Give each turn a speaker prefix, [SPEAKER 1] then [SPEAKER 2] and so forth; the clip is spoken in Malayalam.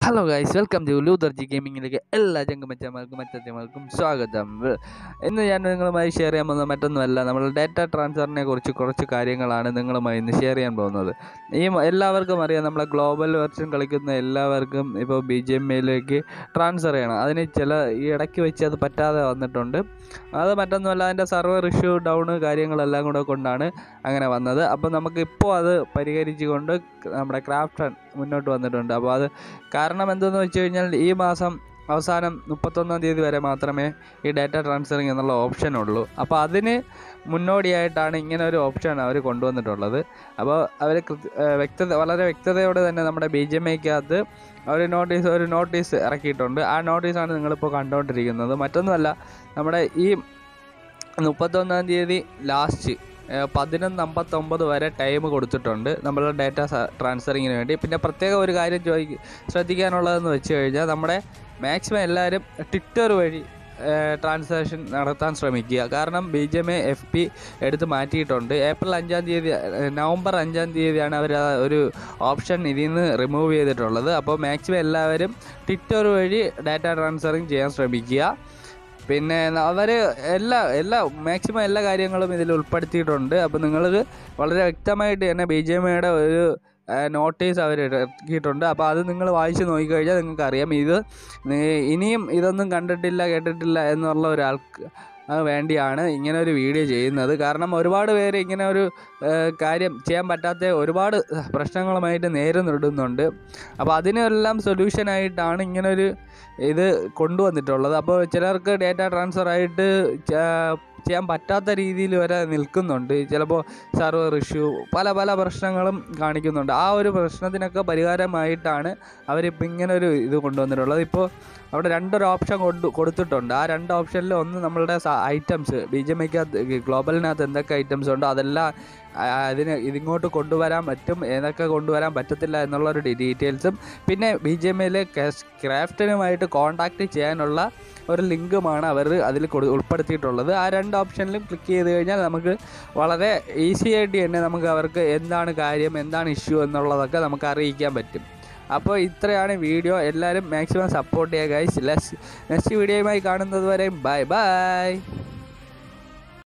[SPEAKER 1] ഹലോ ഗൈസ് വെൽക്കം ടു ലൂതർജി ഗെയിമിങ്ങിലേക്ക് എല്ലാ ചങ്കമച്ചമാർക്കും മറ്റച്ചമാർക്കും സ്വാഗതം ഇന്ന് ഞാൻ നിങ്ങളുമായി ഷെയർ ചെയ്യാൻ പോകുന്നത് മറ്റൊന്നുമല്ല നമ്മൾ ഡാറ്റ ട്രാൻസ്ഫറിനെ കുറിച്ച് കുറച്ച് കാര്യങ്ങളാണ് നിങ്ങളുമായി ഇന്ന് ഷെയർ ചെയ്യാൻ പോകുന്നത് ഈ മ- എല്ലാവർക്കും അറിയാം നമ്മളെ ഗ്ലോബൽ വെർഷൻ കളിക്കുന്ന എല്ലാവർക്കും ഇപ്പോൾ ബി ജി എം എയിലേക്ക് ട്രാൻസ്ഫർ ചെയ്യണം അതിന് ചില ഈ ഇടയ്ക്ക് വെച്ച് അത് പറ്റാതെ വന്നിട്ടുണ്ട് അത് മറ്റൊന്നുമല്ല അതിൻ്റെ സർവർ ഇഷ്യൂ ഡൗൺ കാര്യങ്ങളെല്ലാം കൂടെ കൊണ്ടാണ് അങ്ങനെ വന്നത് അപ്പോൾ നമുക്ക് ഇപ്പോൾ അത് പരിഹരിച്ചുകൊണ്ട് നമ്മുടെ ക്രാഫ്റ്റ് മുന്നോട്ട് വന്നിട്ടുണ്ട് അപ്പോൾ അത് കാരണം എന്തെന്ന് വെച്ച് കഴിഞ്ഞാൽ ഈ മാസം അവസാനം മുപ്പത്തൊന്നാം തീയതി വരെ മാത്രമേ ഈ ഡാറ്റ ട്രാൻസ്ഫറിങ് എന്നുള്ള ഓപ്ഷൻ ഉള്ളൂ അപ്പോൾ അതിന് മുന്നോടിയായിട്ടാണ് ഇങ്ങനെ ഒരു ഓപ്ഷൻ അവർ കൊണ്ടുവന്നിട്ടുള്ളത് അപ്പോൾ അവർ വ്യക്തത വളരെ വ്യക്തതയോടെ തന്നെ നമ്മുടെ ബി ജി എം ഐക്കകത്ത് ഒരു നോട്ടീസ് ഒരു നോട്ടീസ് ഇറക്കിയിട്ടുണ്ട് ആ നോട്ടീസാണ് നിങ്ങളിപ്പോൾ കണ്ടുകൊണ്ടിരിക്കുന്നത് മറ്റൊന്നുമല്ല നമ്മുടെ ഈ മുപ്പത്തൊന്നാം തീയതി ലാസ്റ്റ് പതിനൊന്ന് അമ്പത്തൊമ്പത് വരെ ടൈം കൊടുത്തിട്ടുണ്ട് നമ്മളുടെ ഡാറ്റ ട്രാൻസ്ഫറിങ്ങിന് വേണ്ടി പിന്നെ പ്രത്യേകം ഒരു കാര്യം ചോദിക്ക ശ്രദ്ധിക്കാനുള്ളതെന്ന് വെച്ച് കഴിഞ്ഞാൽ നമ്മുടെ മാക്സിമം എല്ലാവരും ട്വിറ്റർ വഴി ട്രാൻസാക്ഷൻ നടത്താൻ ശ്രമിക്കുക കാരണം B G M A F P എടുത്ത് മാറ്റിയിട്ടുണ്ട് ഏപ്രിൽ അഞ്ചാം തീയതി ഏഹ്, നവംബർ അഞ്ചാം തീയതിയാണ് അവർ ആ ഒരു ഓപ്ഷൻ ഇതിൽ നിന്ന് റിമൂവ് ചെയ്തിട്ടുള്ളത് അപ്പോൾ മാക്സിമം എല്ലാവരും ട്വിറ്റർ വഴി ഡാറ്റ ട്രാൻസ്ഫറിങ് ചെയ്യാൻ ശ്രമിക്കുക പിന്നെ അവർ എല്ലാ എല്ലാ മാക്സിമം എല്ലാ കാര്യങ്ങളും ഇതിൽ ഉൾപ്പെടുത്തിയിട്ടുണ്ട് അപ്പോൾ നിങ്ങൾക്ക് വളരെ വ്യക്തമായിട്ട് തന്നെ ബി ജെ എമ്മയുടെ ഒരു നോട്ടീസ് അവർ ഇറക്കിയിട്ടുണ്ട് അപ്പോൾ അത് നിങ്ങൾ വായിച്ച് നോക്കിക്കഴിഞ്ഞാൽ നിങ്ങൾക്ക് അറിയാം ഇത് നി- ഇനിയും ഇതൊന്നും കണ്ടിട്ടില്ല കേട്ടിട്ടില്ല എന്നുള്ള ഒരാൾക്ക് ആ, വേണ്ടിയാണ് ഇങ്ങനെ ഒരു വീഡിയോ ചെയ്യുന്നത് കാരണം ഒരുപാട് പേര് ഇങ്ങനെ ഒരു ആ, കാര്യം ചെയ്യാൻ പറ്റാത്ത ഒരുപാട് പ്രശ്നങ്ങളുമായിട്ട് നേരിടുന്നുണ്ട് അപ്പോൾ അതിനെല്ലാം സൊല്യൂഷനായിട്ടാണ് ഇങ്ങനൊരു ഇത് കൊണ്ടുവന്നിട്ടുള്ളത് അപ്പോൾ ചിലർക്ക് ഡേറ്റ ട്രാൻസ്ഫർ ആയിട്ട് ച- ചെയ്യാൻ പറ്റാത്ത രീതിയിൽ വരെ നിൽക്കുന്നുണ്ട് ചിലപ്പോൾ സർവർ ഇഷ്യൂ പല പല പ്രശ്നങ്ങളും കാണിക്കുന്നുണ്ട് ആ ഒരു പ്രശ്നത്തിനൊക്കെ പരിഹാരമായിട്ടാണ് അവരിപ്പോൾ ഇങ്ങനെ ഒരു ഇത് കൊണ്ടുവന്നിട്ടുള്ളത് ഇപ്പോൾ അവിടെ രണ്ടൊരു ഓപ്ഷൻ കൊണ്ട് കൊടുത്തിട്ടുണ്ട് ആ രണ്ട് ഓപ്ഷനിൽ ഒന്ന് നമ്മളുടെ ഐറ്റംസ് ബി ജെ എമ്മയ്ക്കകത്ത് ഗ്ലോബലിനകത്ത് എന്തൊക്കെ ഐറ്റംസ് ഉണ്ടോ അതെല്ലാം ആ, അതിന് ഇതിങ്ങോട്ട് കൊണ്ടുവരാൻ പറ്റും ഏതൊക്കെ കൊണ്ടുവരാൻ പറ്റത്തില്ല എന്നുള്ളൊരു ഡീറ്റെയിൽസും പിന്നെ ബി ജി എം എയിലെ ക്രാഫ്റ്റിനുമായിട്ട് കോൺടാക്റ്റ് ചെയ്യാനുള്ള ഒരു ലിങ്കുമാണ് അവർ അതിൽ കൊടു ഉൾപ്പെടുത്തിയിട്ടുള്ളത് ആ രണ്ട് ഓപ്ഷനിലും ക്ലിക്ക് ചെയ്ത് കഴിഞ്ഞാൽ നമുക്ക് വളരെ ഈസി ആയിട്ട് തന്നെ നമുക്ക് അവർക്ക് എന്താണ് കാര്യം എന്താണ് ഇഷ്യൂ എന്നുള്ളതൊക്കെ നമുക്ക് അറിയിക്കാൻ പറ്റും അപ്പോൾ ഇത്രയാണ് വീഡിയോ എല്ലാവരും മാക്സിമം സപ്പോർട്ട് ചെയ്യുക ഗൈസ് നെക്സ്റ്റ് വീഡിയോയുമായി കാണുന്നത് വരെ ബൈ ബൈ